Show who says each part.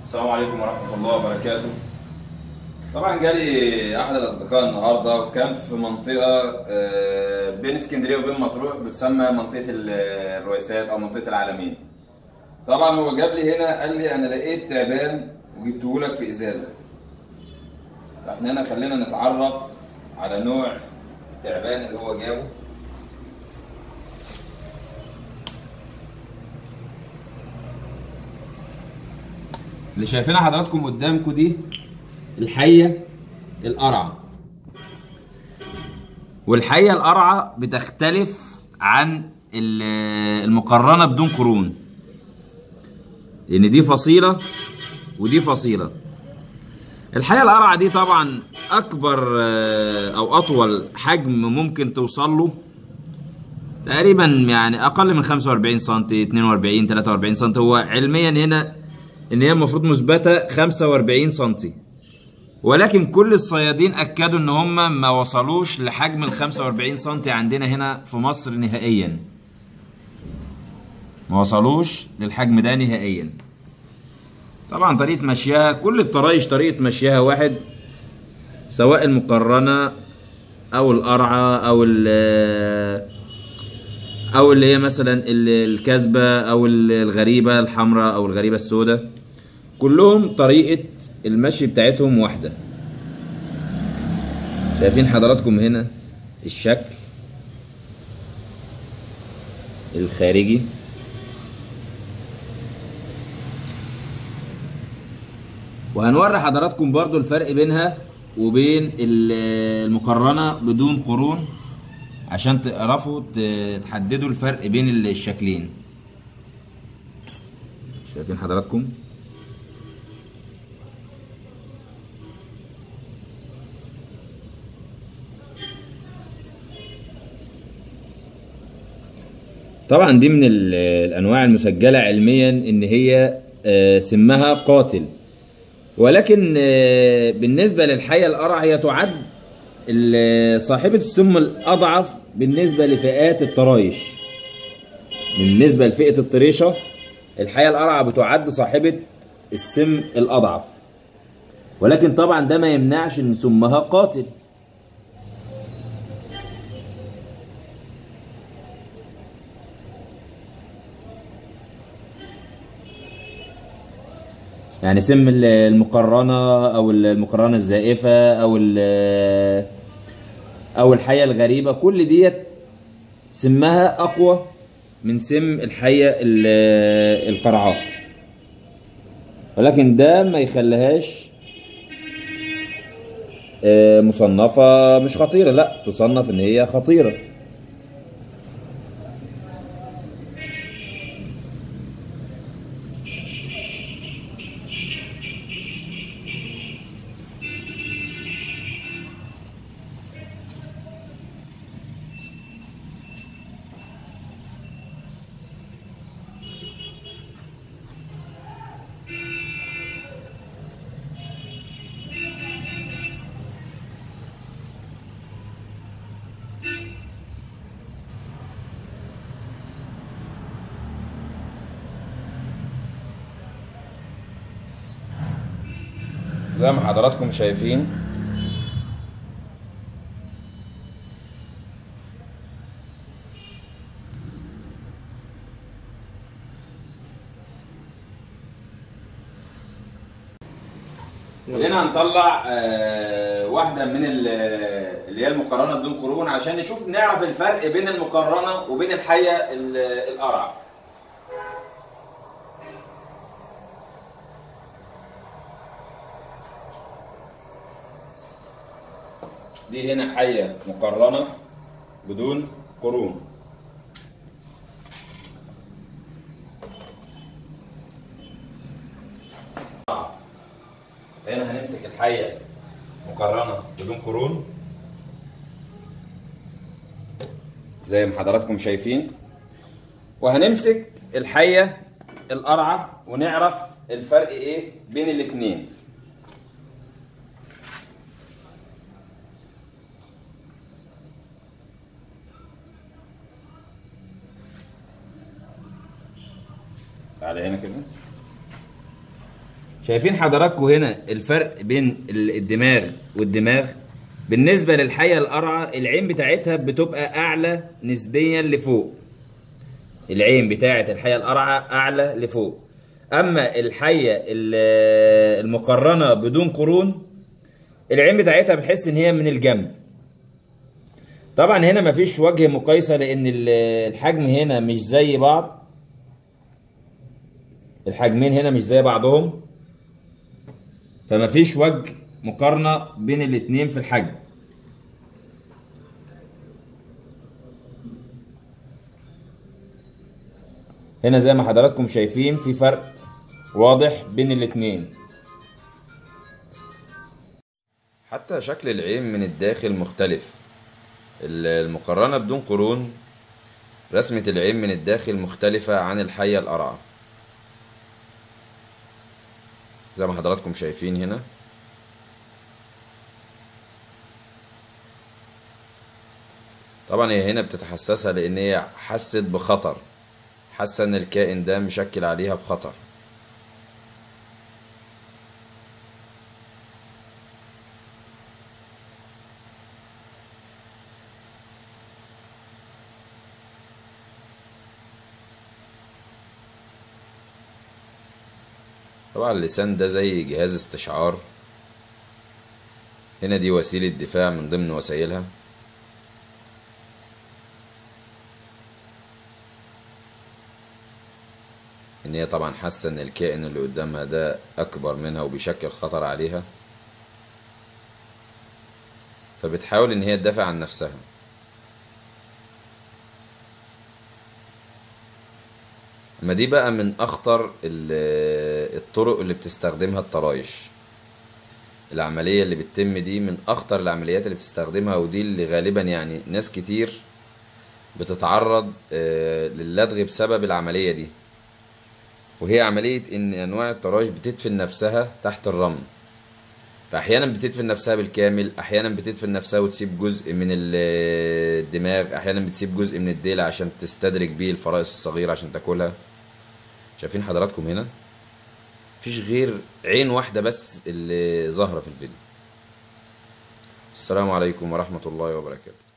Speaker 1: السلام عليكم ورحمة الله وبركاته طبعا جالي أحد الأصدقاء النهاردة وكان في منطقة آه، بين اسكندرية وبين مطروح بتسمى منطقة الرويسات أو منطقة العالمين طبعا هو جاب لي هنا قال لي أنا لقيت تعبان وجبته لك في إزازة فاحنا هنا خلينا نتعرف على نوع التعبان اللي هو جابه اللي شايفينها حضراتكم قدامكم دي الحية القرعة والحية القرعة بتختلف عن ال- المقرنة بدون قرون لأن دي فصيلة ودي فصيلة الحية القرعة دي طبعا أكبر آه، أو أطول حجم ممكن توصل له تقريبا يعني أقل من 45 سم 42 43 سم هو علميا هنا ان هي المفروض مثبته 45 سم ولكن كل الصيادين اكدوا ان هم ما وصلوش لحجم ال 45 سم عندنا هنا في مصر نهائيا ما وصلوش للحجم ده نهائيا طبعا طريقه مشيها كل الطرايش طريقه مشيها واحد سواء المقرنه او القرعه او ال او اللي هي مثلا ال- الكذبه او ال- الغريبه الحمراء او الغريبه السوداء كلهم طريقه المشي بتاعتهم واحده شايفين حضراتكم هنا الشكل الخارجي وهنوري حضراتكم برضو الفرق بينها وبين ال- المقرنه بدون قرون عشان تعرفوا ت- تحددوا الفرق بين الشكلين شايفين حضراتكم طبعا دي من ال- الانواع المسجله علميا ان هي آه، سمها قاتل ولكن آه، بالنسبه للحيه القرع هي تعد ال- صاحبه السم الاضعف بالنسبه لفئات الطرايش بالنسبه لفئه الطريشه الحيه القرعه بتعد صاحبه السم الاضعف ولكن طبعا ده ما يمنعش ان سمها قاتل يعني سم ال- المقرنة أو ال- المقرنة الزائفة أو ال- أو الحية الغريبة كل ديت سمها أقوى من سم الحية ال- القرعاء ولكن ده ما يخليهاش آه، مصنفة مش خطيرة لا تصنف إن هي خطيرة زي ما حضراتكم شايفين هنا هنطلع آه، واحدة من ال- اللي هي المقرنة بدون قرون عشان نشوف نعرف الفرق بين المقرنة وبين الحية ال- القرع دي هنا حية مقرنة بدون قرون هنا هنمسك الحية مقرنة بدون قرون زي ما حضراتكم شايفين وهنمسك الحية القرعة ونعرف الفرق ايه بين الاتنين تعالى هنا كده شايفين حضراتكم هنا الفرق بين ال- الدماغ والدماغ بالنسبة للحية القرعة العين بتاعتها بتبقى أعلى نسبيا لفوق العين بتاعت الحية القرعة أعلى لفوق أما الحية ال- المقرنة بدون قرون العين بتاعتها بتحس إن هي من الجنب طبعا هنا مفيش وجه مقايسة لأن ال- الحجم هنا مش زي بعض الحجمين هنا مش زي بعضهم فمفيش وجه مقارنة بين الاتنين في الحجم هنا زي ما حضراتكم شايفين في فرق واضح بين الاتنين حتى شكل العين من الداخل مختلف المقارنة بدون قرون رسمة العين من الداخل مختلفة عن الحية القرعة زي ما حضراتكم شايفين هنا طبعا هي هنا بتتحسسها لان هي حست بخطر حاسه ان الكائن ده مشكل عليها بخطر طبعا اللسان ده زي جهاز استشعار هنا دي وسيلة دفاع من ضمن وسائلها ان هي طبعا حاسة ان الكائن اللي قدامها ده اكبر منها وبيشكل خطر عليها فبتحاول ان هي تدافع عن نفسها اما دي بقى من اخطر ال- الطرق اللي بتستخدمها الطرايش العملية اللي بتتم دي من اخطر العمليات اللي بتستخدمها ودي اللي غالبا يعني ناس كتير بتتعرض آه، للدغ بسبب العملية دي وهي عملية ان انواع الطرايش بتدفن نفسها تحت الرمل فاحيانا بتدفن نفسها بالكامل احيانا بتدفن نفسها وتسيب جزء من ال- الدماغ احيانا بتسيب جزء من الديل عشان تستدرج بيه الفرائس الصغيرة عشان تاكلها شايفين حضراتكم هنا مفيش غير عين واحدة بس اللي ظاهرة في الفيديو السلام عليكم ورحمة الله وبركاته